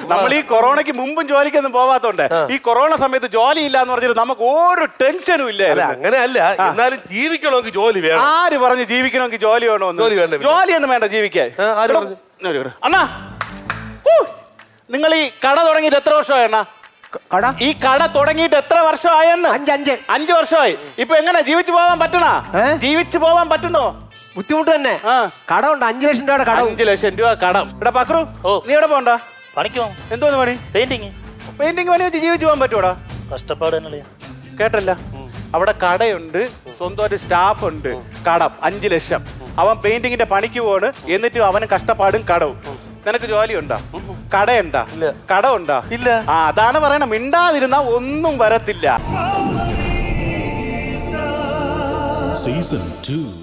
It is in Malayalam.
നമ്മൾ ഈ കൊറോണയ്ക്ക് മുമ്പും ജോലിക്കൊന്നും പോവാത്തോണ്ട് ഈ കൊറോണ സമയത്ത് ജോലി ഇല്ല എന്ന് പറഞ്ഞിട്ട് നമുക്ക് ഒരു ടെൻഷനും അല്ല ഇല്ല അങ്ങനെയല്ല എന്നാലും ജീവിക്കണമെങ്കിൽ ജോലി വേണം ആര് പറഞ്ഞു ജീവിക്കണമെങ്കിൽ ജോലി വേണമെന്ന് ജോലി വേണ്ട, വേണ്ട. ജോലിയൊന്നും വേണ്ട ജീവിക്കാൻ ആ, ആര് എടാ, പറഞ്ഞു? ഇങ്ങോട്ട് ഇങ്ങോട്ട്. അണ്ണാ ഊ, നിങ്ങൾ ഈ കട തുടങ്ങിയിട്ട് എത്ര വർഷമായി അണ്ണാ കട ഈ കട തുടങ്ങിയിട്ട് എത്ര വർഷമായെന്ന് അഞ്ച് അഞ്ച് അഞ്ചു വർഷമായി ഇപ്പൊ എങ്ങനെ ജീവിച്ചു പോവാൻ പറ്റണ ഏ? ജീവിച്ചു പോവാൻ പറ്റുന്നോ ബുദ്ധിമുട്ട് തന്നെ ആ. കട ഉണ്ട് അഞ്ചു ലക്ഷം രൂപയുടെ കട അഞ്ചു ലക്ഷം രൂപ കടം എടാ പക്രു ഓ. നീ എവിടെ പോണ്ട പണിക്കോ എന്തോന്ന് പണി പെയിന്റിങ് പെയിന്റിംഗ് പണി വെച്ച് ജീവിച്ചു പോകാൻ പറ്റൂടാ കഷ്ടപ്പാട് തന്നെയല്ലേ കേട്ടല്ല അവിടെ കടയുണ്ട് സ്വന്തമായിട്ട് സ്റ്റാഫ് ഉണ്ട് കടം അഞ്ചു ലക്ഷം അവൻ പെയിന്റിങ്ങിന്റെ പണിക്ക് പോണ് എന്നിട്ടും അവന് കഷ്ടപ്പാടും കടവും നിനക്ക് ജോലി ഉണ്ടാ കടയുണ്ടാ ഇല്ല. കട ഉണ്ടാ ഇല്ല. ആ അതാണ് പറയണ മിണ്ടാതിരുന്നാ ഒന്നും വരത്തില്ല Season 2.